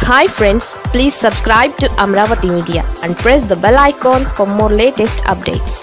hi friends please subscribe to Amaravati media and press the bell icon for more latest updates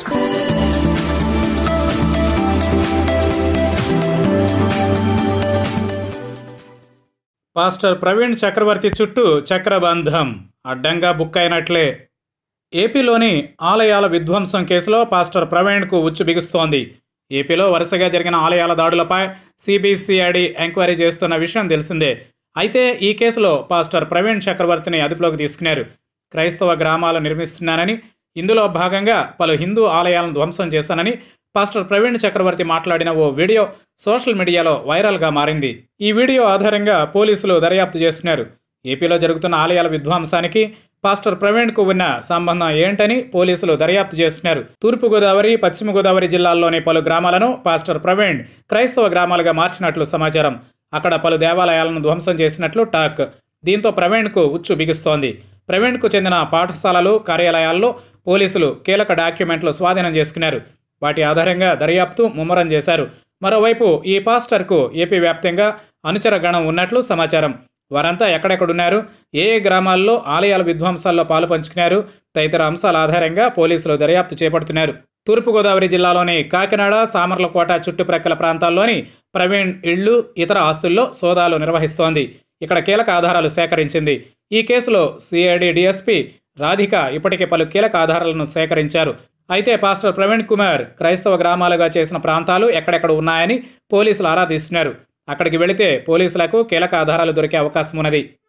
pastor Praveen Chakravarthi చుట్టూ చక్రబంధం అడ్డంగా book అయినట్లే ఏపీలోని ఆలయాల విధ్వంసం కేసులో పాస్టర్ ప్రవీణ్కు ఉచ్చు బిగుస్తోంది ఏపీలో వరుసగా జరిగిన ఆలయాల దాడులపై సిబిసిఐడి ఎంక్వైరీ చేస్తున్న విషయం తెలిసిందే అయితే ఈ కేసులో పాస్టర్ ప్రవీణ్ చక్రవర్తిని అదుపులోకి తీసుకున్నారు క్రైస్తవ గ్రామాలు నిర్మిస్తున్నానని ఇందులో భాగంగా పలు హిందూ ఆలయాలను ధ్వంసం చేశానని పాస్టర్ ప్రవీణ్ చక్రవర్తి మాట్లాడిన ఓ వీడియో సోషల్ మీడియాలో వైరల్గా మారింది ఈ వీడియో ఆధారంగా పోలీసులు దర్యాప్తు చేస్తున్నారు ఏపీలో జరుగుతున్న ఆలయాల విధ్వంసానికి పాస్టర్ ప్రవీణ్కు ఉన్న సంబంధం ఏంటని పోలీసులు దర్యాప్తు చేస్తున్నారు తూర్పుగోదావరి పశ్చిమ గోదావరి జిల్లాల్లోని పలు గ్రామాలను పాస్టర్ ప్రవీణ్ క్రైస్తవ గ్రామాలుగా మార్చినట్లు సమాచారం అక్కడ పలు దేవాలయాలను ధ్వంసం చేసినట్లు టాక్ దీంతో ప్రవీణ్కు ఉచ్చు బిగుస్తోంది ప్రవీణ్కు చెందిన పాఠశాలలు కార్యాలయాల్లో పోలీసులు కీలక డాక్యుమెంట్లు స్వాధీనం చేసుకున్నారు వాటి ఆధారంగా దర్యాప్తు ముమ్మరం చేశారు మరోవైపు ఈ పాస్టర్కు ఏపీ వ్యాప్తంగా అనుచర గణం ఉన్నట్లు సమాచారం వారంతా ఎక్కడెక్కడున్నారు ఏ ఏ గ్రామాల్లో ఆలయాల విధ్వంసాల్లో పాలు పంచుకున్నారు తదితర అంశాల ఆధారంగా పోలీసులు దర్యాప్తు చేపడుతున్నారు తూర్పుగోదావరి జిల్లాలోని కాకినాడ సామర్లకోట చుట్టుప్రక్కల ప్రాంతాల్లోని ప్రవీణ్ ఇళ్లు ఇతర ఆస్తుల్లో సోదాలు నిర్వహిస్తోంది ఇక్కడ కీలక ఆధారాలు సేకరించింది ఈ కేసులో సిఐడి డిఎస్పీ రాధిక ఇప్పటికే పలు కీలక ఆధారాలను సేకరించారు అయితే పాస్టర్ ప్రవీణ్ కుమార్ క్రైస్తవ గ్రామాలుగా చేసిన ప్రాంతాలు ఎక్కడెక్కడ ఉన్నాయని పోలీసులు ఆరా తీస్తున్నారు అక్కడికి వెళితే పోలీసులకు కీలక ఆధారాలు దొరికే అవకాశం ఉన్నది